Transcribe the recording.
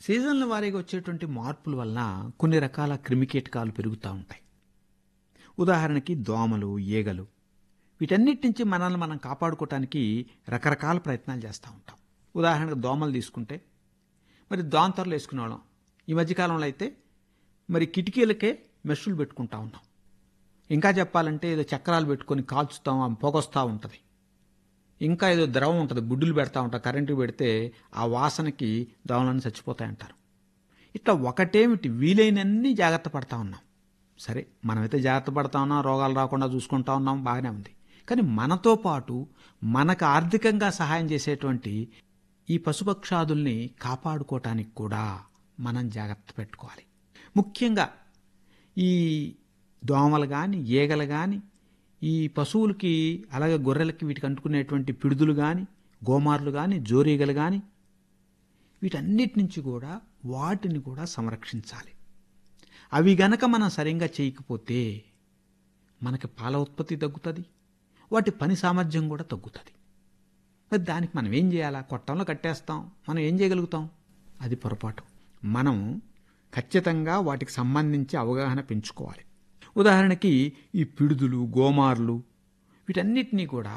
సీజన్ల వారీగా వచ్చేటువంటి మార్పుల వలన కొన్ని రకాల క్రిమికీటకాలు పెరుగుతూ ఉంటాయి ఉదాహరణకి దోమలు ఈగలు వీటన్నిటి నుంచి మనల్ని మనం కాపాడుకోవటానికి రకరకాల ప్రయత్నాలు చేస్తూ ఉంటాం ఉదాహరణకు దోమలు తీసుకుంటే మరి దోంతరలు వేసుకునేవాళ్ళం ఈ మధ్యకాలంలో అయితే మరి కిటికీలకే మెషులు పెట్టుకుంటా ఉన్నాం ఇంకా చెప్పాలంటే ఏదో చక్రాలు పెట్టుకొని కాల్చుతాం ఆమె పొగొస్తూ ఉంటుంది ఇంకా ఏదో ద్రవం ఉంటుంది గుడ్డులు పెడతా ఉంటారు కరెంటు పెడితే ఆ వాసనకి దోమలన్నీ చచ్చిపోతాయంటారు ఇట్లా ఒకటేమిటి వీలైనన్ని జాగ్రత్త పడతా ఉన్నాం సరే మనమైతే జాగ్రత్త పడతా ఉన్నాం రోగాలు రాకుండా చూసుకుంటా ఉన్నాం బాగానే ఉంది కానీ మనతో పాటు మనకు ఆర్థికంగా సహాయం చేసేటువంటి ఈ పశుపక్షాదుల్ని కాపాడుకోవటానికి కూడా మనం జాగ్రత్త పెట్టుకోవాలి ముఖ్యంగా ఈ దోమలు కానీ ఈగలు కానీ ఈ పశువులకి అలాగే గొర్రెలకి వీటికి అంటుకునేటువంటి పిడుదులు కానీ గోమార్లు కానీ జోరీగలు కానీ వీటన్నిటి నుంచి కూడా వాటిని కూడా సంరక్షించాలి అవి గనక మనం సరిగ్గా చేయకపోతే మనకి పాల ఉత్పత్తి తగ్గుతుంది వాటి పని సామర్థ్యం కూడా తగ్గుతుంది మరి దానికి మనం ఏం చేయాలా కొట్టంలో కట్టేస్తాం మనం ఏం చేయగలుగుతాం అది పొరపాటు మనం ఖచ్చితంగా వాటికి సంబంధించి అవగాహన పెంచుకోవాలి ఉదాహరణకి ఈ పిడుదులు గోమార్లు వీటన్నిటినీ కూడా